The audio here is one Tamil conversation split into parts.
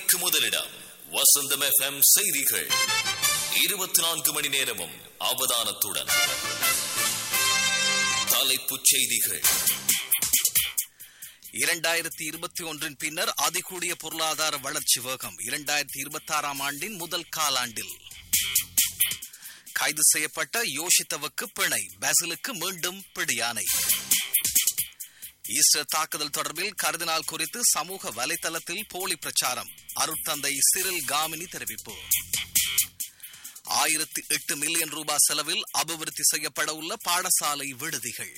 செய்திக்கு முதலிடம் வசந்தம் எஃப்எம் செய்திகள் இருபத்தி நான்கு மணி நேரமும் அவதானத்துடன் தலைப்புச் செய்திகள் இரண்டாயிரத்தி இருபத்தி ஒன்றின் பின்னர் அதிகூடிய பொருளாதார வளர்ச்சி வேகம் இரண்டாயிரத்தி இருபத்தி ஆறாம் ஆண்டின் முதல் காலாண்டில் கைது செய்யப்பட்ட யோஷித்தவுக்கு பிணை பாசிலுக்கு மீண்டும் பிடியானை ஈஸ்டர் தாக்குதல் தொடர்பில் கருதினால் குறித்து சமூக வலைதளத்தில் போலி பிரச்சாரம் அருட்தந்தை சிறில் காமினி தெரிவிப்பு ஆயிரத்தி எட்டு மில்லியன் ரூபாய் செலவில் அபிவிருத்தி செய்யப்பட உள்ள பாடசாலை விடுதிகள்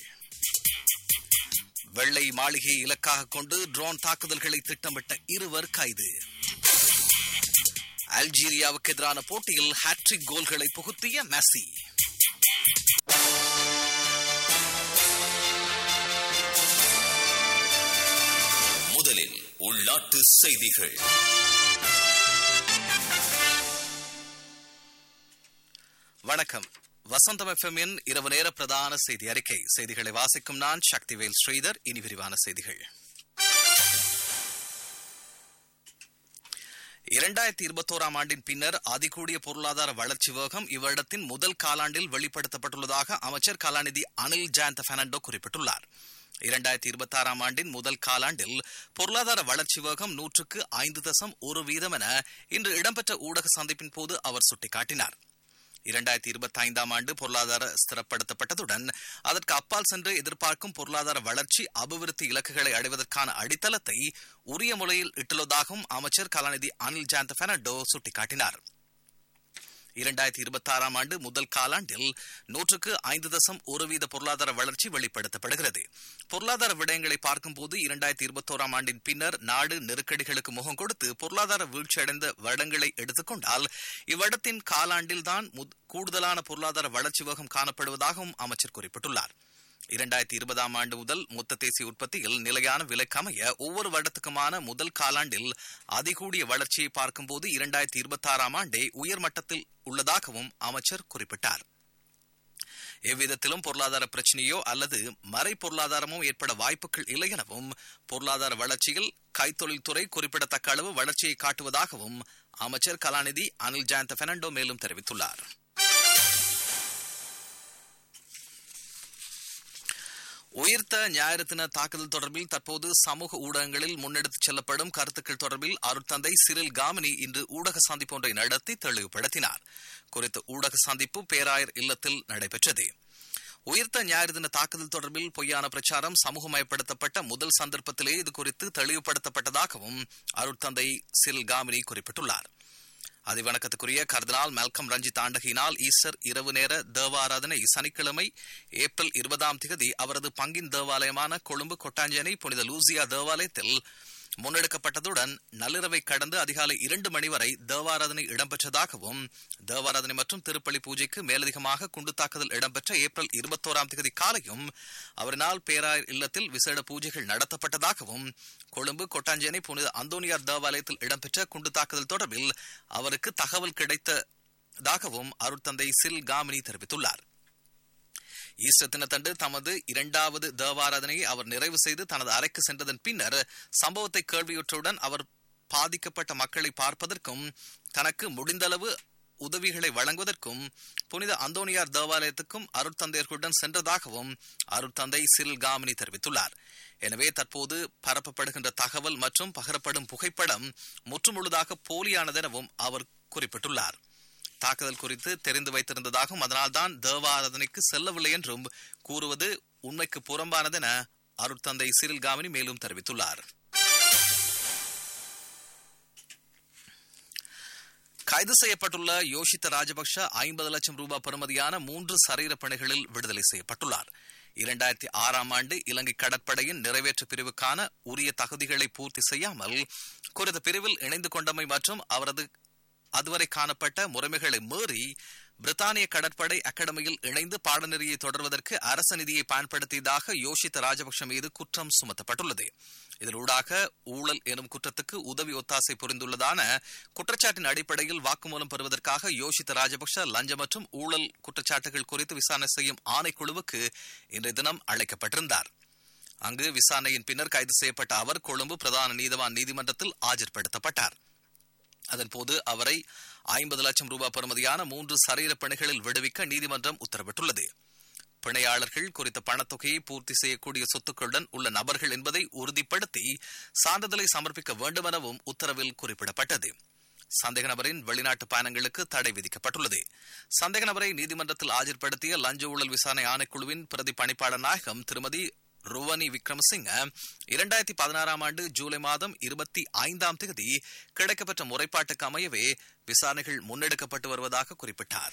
வெள்ளை மாளிகையை இலக்காக கொண்டு ட்ரோன் தாக்குதல்களை திட்டமிட்ட இருவர் கைது அல்ஜீரியாவுக்கு எதிரான போட்டியில் ஹாட்ரிக் கோல்களை புகுத்திய மெஸ்ஸி முதலில் உள்நாட்டு செய்திகள் வணக்கம் வசந்தம் எஃப்எம்மின் இரவு நேர பிரதான செய்தி அறிக்கை செய்திகளை வாசிக்கும் நான் சக்திவேல் ஸ்ரீதர் இனி விரிவான செய்திகள் இரண்டாயிரத்தி இருபத்தோராம் ஆண்டின் பின்னர் அதிகூடிய பொருளாதார வளர்ச்சி வேகம் இவ்வருடத்தின் முதல் காலாண்டில் வெளிப்படுத்தப்பட்டுள்ளதாக அமைச்சர் கலாநிதி அனில் ஜயந்த பெர்னாண்டோ குறிப்பிட்டுள்ளார் இரண்டாயிரத்தி இருபத்தி ஆறாம் ஆண்டின் முதல் காலாண்டில் பொருளாதார வளர்ச்சி வேகம் நூற்றுக்கு ஐந்து தசம் ஒரு வீதம் என இன்று இடம்பெற்ற ஊடக சந்திப்பின் போது அவர் சுட்டிக்காட்டினார் இரண்டாயிரத்தி இருபத்தி ஐந்தாம் ஆண்டு பொருளாதார ஸ்திரப்படுத்தப்பட்டதுடன் அதற்கு அப்பால் சென்று எதிர்பார்க்கும் பொருளாதார வளர்ச்சி அபிவிருத்தி இலக்குகளை அடைவதற்கான அடித்தளத்தை உரிய முறையில் இட்டுள்ளதாகவும் அமைச்சர் கலாநிதி அனில் ஜாந்த பெர்னாண்டோ சுட்டிக்காட்டினார் இரண்டாயிரத்தி இருபத்தி ஆறாம் ஆண்டு முதல் காலாண்டில் நூற்றுக்கு ஐந்து தசம் ஒரு வீத பொருளாதார வளர்ச்சி வெளிப்படுத்தப்படுகிறது பொருளாதார விடயங்களை பார்க்கும்போது இரண்டாயிரத்தி இருபத்தோராம் ஆண்டின் பின்னர் நாடு நெருக்கடிகளுக்கு முகம் கொடுத்து பொருளாதார வீழ்ச்சியடைந்த வருடங்களை எடுத்துக்கொண்டால் இவ்வடத்தின் காலாண்டில்தான் கூடுதலான பொருளாதார வளர்ச்சி வேகம் காணப்படுவதாகவும் அமைச்சர் குறிப்பிட்டுள்ளார் இரண்டாயிரத்தி இருபதாம் ஆண்டு முதல் மொத்த தேசிய உற்பத்தியில் நிலையான விலைக்கமைய ஒவ்வொரு வருடத்துக்குமான முதல் காலாண்டில் அதிகூடிய வளர்ச்சியை பார்க்கும்போது இரண்டாயிரத்தி இருபத்தி ஆறாம் ஆண்டே உயர்மட்டத்தில் உள்ளதாகவும் அமைச்சர் குறிப்பிட்டார் எவ்விதத்திலும் பொருளாதார பிரச்சனையோ அல்லது மறை பொருளாதாரமோ ஏற்பட வாய்ப்புகள் இல்லை எனவும் பொருளாதார வளர்ச்சியில் கைத்தொழில் துறை குறிப்பிடத்தக்க அளவு வளர்ச்சியை காட்டுவதாகவும் அமைச்சர் கலாநிதி அனில் ஜயந்த பெர்னாண்டோ மேலும் தெரிவித்துள்ளார் உயிர்த்த ஞாயிறு தின தாக்குதல் தொடர்பில் தற்போது சமூக ஊடகங்களில் முன்னெடுத்துச் செல்லப்படும் கருத்துக்கள் தொடர்பில் அருட்தந்தை சிறில் காமினி இன்று ஊடக சந்திப்பு ஒன்றை நடத்தி தெளிவுபடுத்தினார் குறித்த ஊடக சந்திப்பு பேராயர் இல்லத்தில் நடைபெற்றது உயிர்த்த ஞாயிறு தின தாக்குதல் தொடர்பில் பொய்யான பிரச்சாரம் சமூகமயப்படுத்தப்பட்ட முதல் சந்தர்ப்பத்திலே இது குறித்து தெளிவுபடுத்தப்பட்டதாகவும் அருட்தந்தை சிறில் காமினி குறிப்பிட்டுள்ளார் அதிவணக்கத்துக்குரிய கர்தனால் மெல்கம் ரஞ்சித் ஆண்டகினால் ஈஸ்டர் இரவு நேர தேவாராதனை சனிக்கிழமை ஏப்ரல் இருபதாம் திகதி அவரது பங்கின் தேவாலயமான கொழும்பு கொட்டாஞ்சேனை புனித லூசியா தேவாலயத்தில் முன்னெடுக்கப்பட்டதுடன் நள்ளிரவை கடந்து அதிகாலை இரண்டு மணி வரை தேவாராதனை இடம்பெற்றதாகவும் தேவாராதனை மற்றும் திருப்பலி பூஜைக்கு மேலதிகமாக குண்டு தாக்குதல் இடம்பெற்ற ஏப்ரல் இருபத்தோராம் தேதி காலையும் அவரினால் பேராயர் இல்லத்தில் விசேட பூஜைகள் நடத்தப்பட்டதாகவும் கொழும்பு கொட்டாஞ்சேனை புனித அந்தோனியார் தேவாலயத்தில் இடம்பெற்ற குண்டு தாக்குதல் தொடர்பில் அவருக்கு தகவல் கிடைத்ததாகவும் அருட்தந்தை சில் காமினி தெரிவித்துள்ளார் ஈஸ்டர் தினத்தன்று தமது இரண்டாவது தேவாராதனையை அவர் நிறைவு செய்து தனது அறைக்கு சென்றதன் பின்னர் சம்பவத்தை கேள்வியுற்றவுடன் அவர் பாதிக்கப்பட்ட மக்களை பார்ப்பதற்கும் தனக்கு முடிந்தளவு உதவிகளை வழங்குவதற்கும் புனித அந்தோனியார் தேவாலயத்துக்கும் அருட்தந்தையர்களுடன் சென்றதாகவும் அருட்தந்தை சிறில் காமினி தெரிவித்துள்ளார் எனவே தற்போது பரப்பப்படுகின்ற தகவல் மற்றும் பகரப்படும் புகைப்படம் முற்றுமுழுதாக போலியானதெனவும் அவர் குறிப்பிட்டுள்ளார் தாக்குதல் குறித்து தெரிந்து வைத்திருந்ததாகவும் அதனால்தான் தேவாராதனைக்கு செல்லவில்லை என்றும் கூறுவது உண்மைக்கு புறம்பானதென அருட்தந்தை சிறில் காமினி மேலும் தெரிவித்துள்ளார் கைது செய்யப்பட்டுள்ள யோஷித்த ராஜபக்ஷ ஐம்பது லட்சம் ரூபாய் பெறுமதியான மூன்று சரீர பணிகளில் விடுதலை செய்யப்பட்டுள்ளார் இரண்டாயிரத்தி ஆறாம் ஆண்டு இலங்கை கடற்படையின் நிறைவேற்று பிரிவுக்கான உரிய தகுதிகளை பூர்த்தி செய்யாமல் குறித்த பிரிவில் இணைந்து கொண்டமை மற்றும் அவரது அதுவரை காணப்பட்ட முறைமைகளை மீறி பிரித்தானிய கடற்படை அகாடமியில் இணைந்து பாடநெறியை தொடர்வதற்கு அரச நிதியை பயன்படுத்தியதாக யோஷித்த ராஜபக்ஷ மீது குற்றம் சுமத்தப்பட்டுள்ளது இதனூடாக ஊழல் எனும் குற்றத்துக்கு உதவி ஒத்தாசை புரிந்துள்ளதான குற்றச்சாட்டின் அடிப்படையில் வாக்குமூலம் பெறுவதற்காக யோஷித்த ராஜபக்ஷ லஞ்சம் மற்றும் ஊழல் குற்றச்சாட்டுகள் குறித்து விசாரணை செய்யும் ஆணைக்குழுவுக்கு இன்றைய தினம் அழைக்கப்பட்டிருந்தார் அங்கு விசாரணையின் பின்னர் கைது செய்யப்பட்ட அவர் கொழும்பு பிரதான நீதவான் நீதிமன்றத்தில் ஆஜர்படுத்தப்பட்டார் அதன்போது அவரை ஐம்பது லட்சம் ரூபாய் பெறுமதியான மூன்று சரீர பணிகளில் விடுவிக்க நீதிமன்றம் உத்தரவிட்டுள்ளது பிணையாளர்கள் குறித்த பணத்தொகையை பூர்த்தி செய்யக்கூடிய சொத்துக்களுடன் உள்ள நபர்கள் என்பதை உறுதிப்படுத்தி சான்றிதழை சமர்ப்பிக்க வேண்டும் எனவும் உத்தரவில் குறிப்பிடப்பட்டது சந்தேக நபரின் வெளிநாட்டு பயணங்களுக்கு தடை விதிக்கப்பட்டுள்ளது சந்தேக நபரை நீதிமன்றத்தில் ஆஜர்படுத்திய லஞ்ச ஊழல் விசாரணை ஆணைக்குழுவின் பிரதி பணிப்பாளர் நாயகம் திருமதி ருவனி விக்ரமசிங்க இரண்டாயிரத்தி பதினாறாம் ஆண்டு ஜூலை மாதம் இருபத்தி ஐந்தாம் தேதி கிடைக்கப்பெற்ற முறைப்பாட்டுக்கு அமையவே விசாரணைகள் முன்னெடுக்கப்பட்டு வருவதாக குறிப்பிட்டார்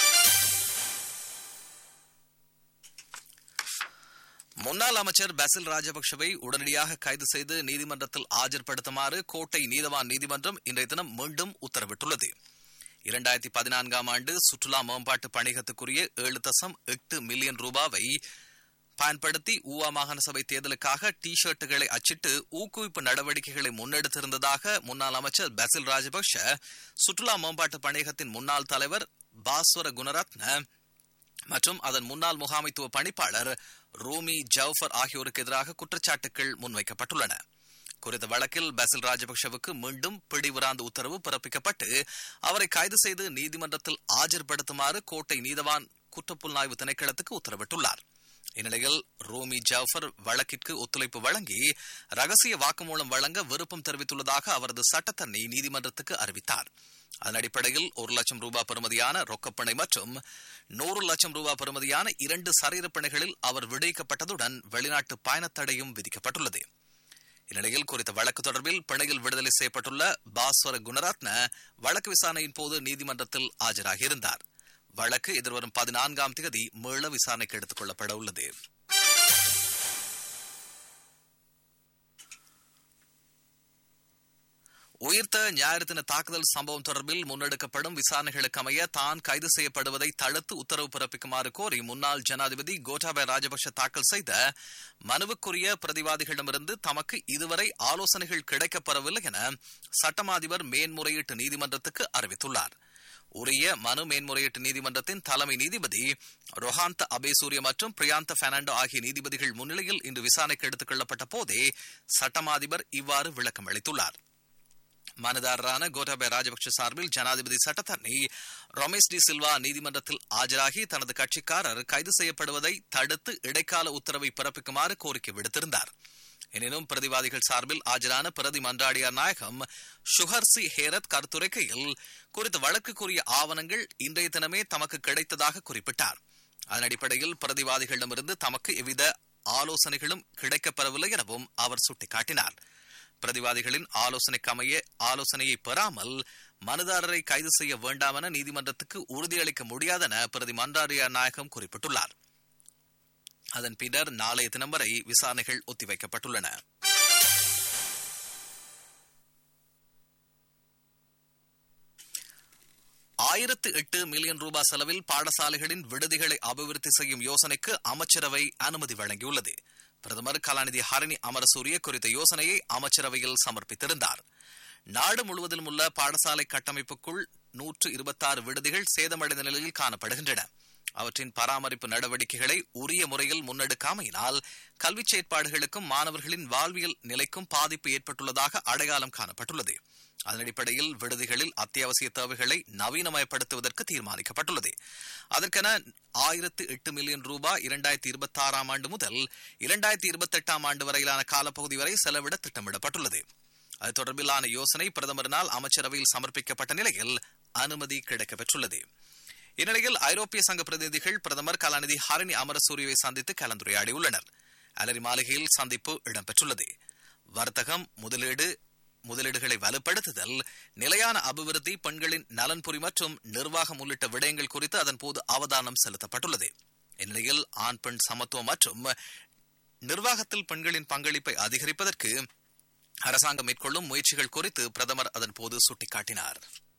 முன்னாள் அமைச்சர் பசில் ராஜபக்சவை உடனடியாக கைது செய்து நீதிமன்றத்தில் ஆஜர்படுத்துமாறு கோட்டை நீதவான் நீதிமன்றம் இன்றைய தினம் மீண்டும் உத்தரவிட்டுள்ளது இரண்டாயிரத்தி பதினான்காம் ஆண்டு சுற்றுலா மேம்பாட்டு பணிகத்துக்குரிய ஏழு தசம் எட்டு மில்லியன் ரூபாவை பயன்படுத்தி ஊவா மாகாண சபை தேர்தலுக்காக டி ஷர்ட்டுகளை அச்சிட்டு ஊக்குவிப்பு நடவடிக்கைகளை முன்னெடுத்திருந்ததாக முன்னாள் அமைச்சர் பசில் ராஜபக்ஷ சுற்றுலா மேம்பாட்டு பணியகத்தின் முன்னாள் தலைவர் பாஸ்வர குணரத்ன மற்றும் அதன் முன்னாள் முகாமைத்துவ பணிப்பாளர் ரூமி ஜவுஃபர் ஆகியோருக்கு எதிராக குற்றச்சாட்டுகள் முன்வைக்கப்பட்டுள்ளன குறித்த வழக்கில் பசில் ராஜபக்சவுக்கு மீண்டும் பிடிவிராந்து உத்தரவு பிறப்பிக்கப்பட்டு அவரை கைது செய்து நீதிமன்றத்தில் ஆஜர்படுத்துமாறு கோட்டை நீதவான் குற்றப்புலனாய்வு திணைக்களத்துக்கு உத்தரவிட்டுள்ளார் இந்நிலையில் ரூமி ஜாஃபர் வழக்கிற்கு ஒத்துழைப்பு வழங்கி ரகசிய வாக்குமூலம் வழங்க விருப்பம் தெரிவித்துள்ளதாக அவரது சட்டத்தரணி நீதிமன்றத்துக்கு அறிவித்தார் அதன் அடிப்படையில் ஒரு லட்சம் ரூபாய் பெறுமதியான ரொக்கப்பணை மற்றும் நூறு லட்சம் ரூபாய் பெறுமதியான இரண்டு சரீரப்பணிகளில் அவர் விடுவிக்கப்பட்டதுடன் வெளிநாட்டு பயணத்தடையும் விதிக்கப்பட்டுள்ளது இந்நிலையில் குறித்த வழக்கு தொடர்பில் பிணையில் விடுதலை செய்யப்பட்டுள்ள பாஸ்வர குணரத்ன வழக்கு விசாரணையின் போது நீதிமன்றத்தில் ஆஜராகியிருந்தார் வழக்கு எதிர்வரும் பதினான்காம் தேதி மீள விசாரணைக்கு எடுத்துக் கொள்ளப்பட உள்ளது உயிர்த்த ஞாயிறு தின தாக்குதல் சம்பவம் தொடர்பில் முன்னெடுக்கப்படும் விசாரணைகளுக்கு அமைய தான் கைது செய்யப்படுவதை தடுத்து உத்தரவு பிறப்பிக்குமாறு கோரி முன்னாள் ஜனாதிபதி கோட்டாபய ராஜபக்ஷ தாக்கல் செய்த மனுவுக்குரிய பிரதிவாதிகளிடமிருந்து தமக்கு இதுவரை ஆலோசனைகள் கிடைக்கப்பெறவில்லை என சட்டமாதிபர் மேன்முறையீட்டு நீதிமன்றத்துக்கு அறிவித்துள்ளார் உரிய மனு மேன்முறையீட்டு நீதிமன்றத்தின் தலைமை நீதிபதி ரொஹாந்த அபேசூரிய மற்றும் பிரியாந்த பெர்னாண்டோ ஆகிய நீதிபதிகள் முன்னிலையில் இன்று விசாரணைக்கு எடுத்துக் கொள்ளப்பட்ட போதே சட்டமாதிபர் இவ்வாறு விளக்கம் அளித்துள்ளார் மனுதாரரான கோட்டாபய ராஜபக்ஷ சார்பில் ஜனாதிபதி சட்டத்தரணி ரமேஷ் டி சில்வா நீதிமன்றத்தில் ஆஜராகி தனது கட்சிக்காரர் கைது செய்யப்படுவதை தடுத்து இடைக்கால உத்தரவை பிறப்பிக்குமாறு கோரிக்கை விடுத்திருந்தார் எனினும் பிரதிவாதிகள் சார்பில் ஆஜரான பிரதி மன்றாடியார் நாயகம் சுஹர்சி ஹேரத் கருத்துரைக்கையில் குறித்த வழக்குக்குரிய ஆவணங்கள் இன்றைய தினமே தமக்கு கிடைத்ததாக குறிப்பிட்டார் அதன் அடிப்படையில் பிரதிவாதிகளிடமிருந்து தமக்கு எவ்வித ஆலோசனைகளும் கிடைக்கப்பெறவில்லை எனவும் அவர் சுட்டிக்காட்டினார் பிரதிவாதிகளின் ஆலோசனைக்கு அமைய ஆலோசனையை பெறாமல் மனுதாரரை கைது செய்ய வேண்டாம் என நீதிமன்றத்துக்கு உறுதியளிக்க முடியாதென பிரதி மன்றாடியார் நாயகம் குறிப்பிட்டுள்ளார் அதன் பின்னர் நாளைய தினம் வரை விசாரணைகள் ஒத்திவைக்கப்பட்டுள்ளன ஆயிரத்து எட்டு மில்லியன் ரூபாய் செலவில் பாடசாலைகளின் விடுதிகளை அபிவிருத்தி செய்யும் யோசனைக்கு அமைச்சரவை அனுமதி வழங்கியுள்ளது பிரதமர் கலாநிதி ஹரணி அமரசூரிய குறித்த யோசனையை அமைச்சரவையில் சமர்ப்பித்திருந்தார் நாடு முழுவதிலும் உள்ள பாடசாலை கட்டமைப்புக்குள் நூற்று இருபத்தாறு விடுதிகள் சேதமடைந்த நிலையில் காணப்படுகின்றன அவற்றின் பராமரிப்பு நடவடிக்கைகளை உரிய முறையில் முன்னெடுக்காமையினால் கல்வி செயற்பாடுகளுக்கும் மாணவர்களின் வாழ்வியல் நிலைக்கும் பாதிப்பு ஏற்பட்டுள்ளதாக அடையாளம் காணப்பட்டுள்ளது அதன் அடிப்படையில் விடுதிகளில் அத்தியாவசிய தேவைகளை நவீனமயப்படுத்துவதற்கு தீர்மானிக்கப்பட்டுள்ளது அதற்கென ஆயிரத்து எட்டு மில்லியன் ரூபாய் இரண்டாயிரத்தி இருபத்தி ஆறாம் ஆண்டு முதல் இரண்டாயிரத்தி இருபத்தி எட்டாம் ஆண்டு வரையிலான காலப்பகுதி வரை செலவிட திட்டமிடப்பட்டுள்ளது அது தொடர்பிலான யோசனை பிரதமரினால் அமைச்சரவையில் சமர்ப்பிக்கப்பட்ட நிலையில் அனுமதி கிடைக்கப்பெற்றுள்ளது இந்நிலையில் ஐரோப்பிய சங்க பிரதிநிதிகள் பிரதமர் கலாநிதி ஹரணி அமரசூரியவை சந்தித்து கலந்துரையாடியுள்ளனர் அலரி மாளிகையில் சந்திப்பு இடம்பெற்றுள்ளது வர்த்தகம் முதலீடு முதலீடுகளை வலுப்படுத்துதல் நிலையான அபிவிருத்தி பெண்களின் நலன்புரி மற்றும் நிர்வாகம் உள்ளிட்ட விடயங்கள் குறித்து அதன்போது அவதானம் செலுத்தப்பட்டுள்ளது இந்நிலையில் ஆண் பெண் சமத்துவம் மற்றும் நிர்வாகத்தில் பெண்களின் பங்களிப்பை அதிகரிப்பதற்கு அரசாங்கம் மேற்கொள்ளும் முயற்சிகள் குறித்து பிரதமர் அதன்போது சுட்டிக்காட்டினார்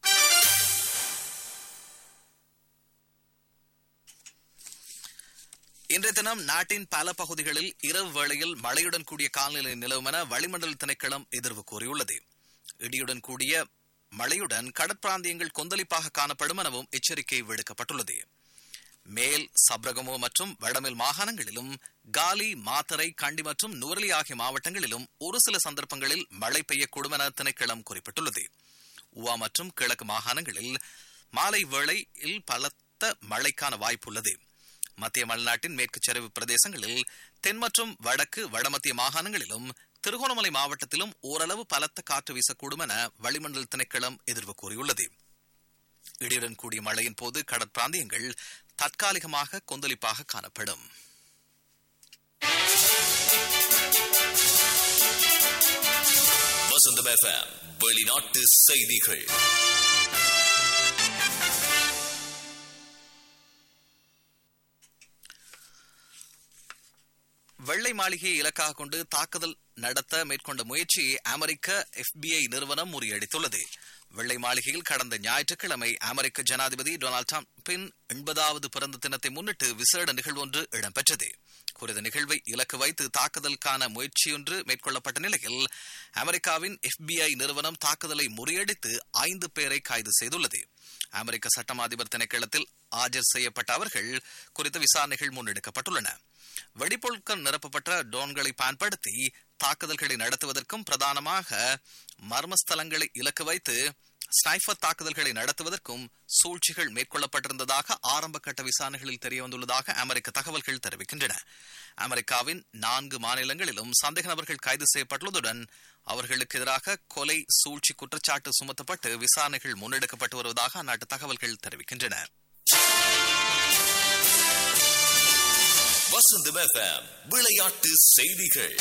இன்றைய தினம் நாட்டின் பல பகுதிகளில் இரவு வேளையில் மழையுடன் கூடிய காலநிலை நிலவும் என வளிமண்டல திணைக்களம் எதிர்வு கூறியுள்ளது இடியுடன் கூடிய மழையுடன் கடற்பிராந்தியங்கள் கொந்தளிப்பாக காணப்படும் எனவும் எச்சரிக்கை விடுக்கப்பட்டுள்ளது மேல் சப்ரகமோ மற்றும் வடமேல் மாகாணங்களிலும் காலி மாத்தரை கண்டி மற்றும் நுவரலி ஆகிய மாவட்டங்களிலும் ஒரு சில சந்தர்ப்பங்களில் மழை பெய்யக்கூடும் என திணைக்களம் குறிப்பிட்டுள்ளது உவா மற்றும் கிழக்கு மாகாணங்களில் மாலை வேளையில் பலத்த மழைக்கான வாய்ப்புள்ளது மத்திய மலைநாட்டின் மேற்கு சரிவு பிரதேசங்களில் தென் மற்றும் வடக்கு வடமத்திய மாகாணங்களிலும் திருகோணமலை மாவட்டத்திலும் ஓரளவு பலத்த காற்று வீசக்கூடும் என வளிமண்டல திணைக்களம் எதிர்வு கூறியுள்ளது இடியுடன் கூடிய மழையின் போது கடற்பிராந்தியங்கள் தற்காலிகமாக கொந்தளிப்பாக காணப்படும் வசந்தம் எஃப்எம் வெளிநாட்டு செய்திகள் வெள்ளை மாளிகையை இலக்காக கொண்டு தாக்குதல் நடத்த மேற்கொண்ட முயற்சியை அமெரிக்க எஃபிஐ நிறுவனம் முறியடித்துள்ளது வெள்ளை மாளிகையில் கடந்த ஞாயிற்றுக்கிழமை அமெரிக்க ஜனாதிபதி டொனால்டு டிரம்பின் எண்பதாவது பிறந்த தினத்தை முன்னிட்டு விசேட நிகழ்வொன்று இடம்பெற்றது குறித்த நிகழ்வை இலக்கு வைத்து தாக்குதலுக்கான முயற்சியொன்று மேற்கொள்ளப்பட்ட நிலையில் அமெரிக்காவின் எஃபிஐ நிறுவனம் தாக்குதலை முறியடித்து ஐந்து பேரை கைது செய்துள்ளது அமெரிக்க சட்டம் அதிபர் திணைக்களத்தில் ஆஜர் செய்யப்பட்ட அவர்கள் குறித்த விசாரணைகள் முன்னெடுக்கப்பட்டுள்ளன வெடிப்பொருட்கள் நிரப்பப்பட்ட ட்ரோன்களை பயன்படுத்தி தாக்குதல்களை நடத்துவதற்கும் பிரதானமாக மர்மஸ்தலங்களை இலக்கு வைத்து ஸ்னைஃபர் தாக்குதல்களை நடத்துவதற்கும் சூழ்ச்சிகள் மேற்கொள்ளப்பட்டிருந்ததாக ஆரம்ப கட்ட விசாரணைகளில் தெரியவந்துள்ளதாக அமெரிக்க தகவல்கள் தெரிவிக்கின்றன அமெரிக்காவின் நான்கு மாநிலங்களிலும் சந்தேக நபர்கள் கைது செய்யப்பட்டுள்ளதுடன் அவர்களுக்கு எதிராக கொலை சூழ்ச்சி குற்றச்சாட்டு சுமத்தப்பட்டு விசாரணைகள் முன்னெடுக்கப்பட்டு வருவதாக அந்நாட்டு தகவல்கள் தெரிவிக்கின்றன வசந்தம் எஃப்எம் விளையாட்டு செய்திகள்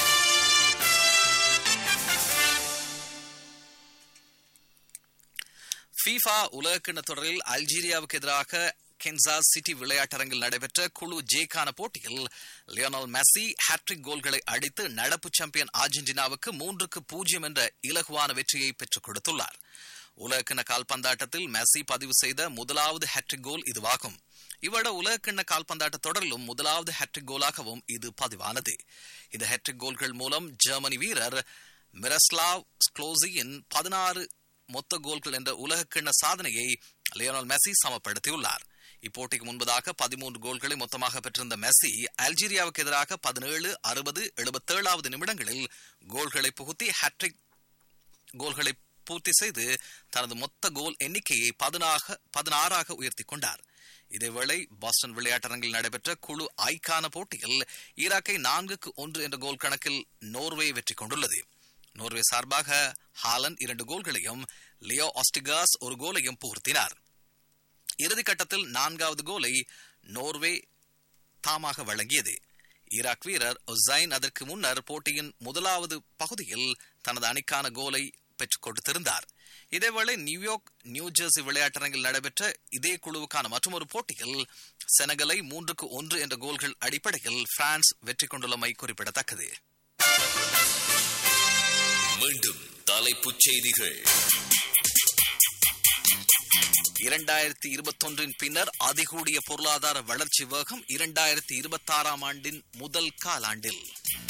ஃபீஃபா உலகக்கிண்ண தொடரில் அல்ஜீரியாவுக்கு எதிராக கென்சாஸ் சிட்டி விளையாட்டரங்கில் நடைபெற்ற குழு ஜேக்கான போட்டியில் லியோனல் மெஸ்ஸி ஹாட்ரிக் கோல்களை அடித்து நடப்பு சாம்பியன் அர்ஜென்டினாவுக்கு மூன்றுக்கு பூஜ்ஜியம் என்ற இலகுவான வெற்றியை பெற்றுக் கொடுத்துள்ளார் உலகக்கிண்ண கால்பந்தாட்டத்தில் மெஸ்ஸி பதிவு செய்த முதலாவது ஹேட்ரிக் கோல் இதுவாகும் இவட உலகக்கிண்ண கால்பந்தாட்ட தொடரிலும் முதலாவது ஹேட்ரிக் கோலாகவும் இது பதிவானது இந்த ஹேட்ரிக் கோல்கள் மூலம் ஜெர்மனி வீரர் மிரஸ்லாவ் ஸ்க்ளோசியின் பதினாறு மொத்த கோல்கள் என்ற உலகக்கிண்ண சாதனையை லியோனல் மெஸ்ஸி சமப்படுத்தியுள்ளார் இப்போட்டிக்கு முன்பதாக பதிமூன்று கோல்களை மொத்தமாக பெற்றிருந்த மெஸ்ஸி அல்ஜீரியாவுக்கு எதிராக பதினேழு அறுபது எழுபத்தேழாவது நிமிடங்களில் கோல்களை புகுத்தி ஹாட்ரிக் கோல்களை பூர்த்தி செய்து தனது மொத்த கோல் எண்ணிக்கையை பதினாக பதினாறாக உயர்த்தி கொண்டார் இதேவேளை பாஸ்டன் விளையாட்டரங்கில் நடைபெற்ற குழு ஐக்கான போட்டியில் ஈராக்கை நான்குக்கு ஒன்று என்ற கோல் கணக்கில் நோர்வே வெற்றி கொண்டுள்ளது நோர்வே சார்பாக ஹாலன் இரண்டு கோல்களையும் லியோ ஆஸ்டிகாஸ் ஒரு கோலையும் புகுத்தினார் இறுதி கட்டத்தில் நான்காவது கோலை நோர்வே தாமாக வழங்கியது ஈராக் வீரர் ஒசைன் அதற்கு முன்னர் போட்டியின் முதலாவது பகுதியில் தனது அணிக்கான கோலை பெற்றுக் கொடுத்திருந்தார் இதேவேளை நியூயார்க் நியூ ஜெர்சி விளையாட்டரங்கில் நடைபெற்ற இதே குழுவுக்கான மற்றொரு போட்டியில் செனகலை மூன்றுக்கு ஒன்று என்ற கோல்கள் அடிப்படையில் பிரான்ஸ் வெற்றி கொண்டுள்ளமை குறிப்பிடத்தக்கது மீண்டும் தலைப்புச் செய்திகள் இரண்டாயிரத்தி இருபத்தொன்றின் பின்னர் அதிகூடிய பொருளாதார வளர்ச்சி வேகம் இரண்டாயிரத்தி இருபத்தாறாம் ஆண்டின் முதல் காலாண்டில்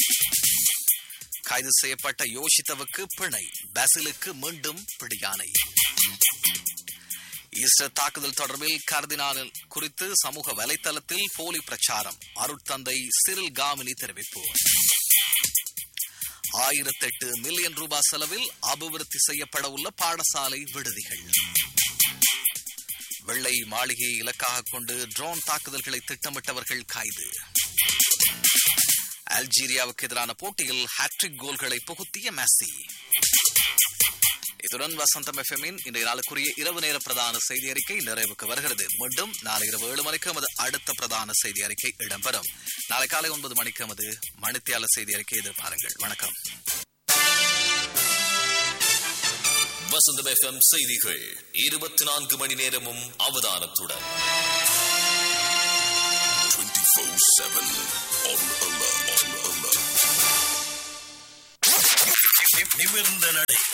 கைது செய்யப்பட்ட யோஷித்தவுக்கு பிணை பசிலுக்கு மீண்டும் பிடியானை ஈஸ்டர் தாக்குதல் தொடர்பில் கர்தினால் குறித்து சமூக வலைத்தளத்தில் போலி பிரச்சாரம் அருட்தந்தை சிறில் காமினி தெரிவிப்பு ஆயிரத்தெட்டு மில்லியன் ரூபாய் செலவில் அபிவிருத்தி செய்யப்பட உள்ள பாடசாலை விடுதிகள் வெள்ளை மாளிகையை இலக்காக கொண்டு ட்ரோன் தாக்குதல்களை திட்டமிட்டவர்கள் கைது அல்ஜீரியாவுக்கு எதிரான போட்டியில் ஹாட்ரிக் கோல்களை புகுத்திய மெஸ்ஸி இத்துடன் வசந்தம் எஃப்எம்மின் இன்றைய நாளுக்குரிய இரவு நேர பிரதான செய்தி அறிக்கை நிறைவுக்கு வருகிறது மீண்டும் நாளை இரவு ஏழு மணிக்கு நமது அடுத்த பிரதான செய்தி அறிக்கை இடம்பெறும் நாளை காலை ஒன்பது மணிக்கு நமது மணித்தியால செய்தி அறிக்கை எதிர்பாருங்கள் வணக்கம் வசந்தம் எஃப்எம் செய்திகள் இருபத்தி நான்கு மணி நேரமும் அவதானத்துடன் நிமிர்ந்த நடை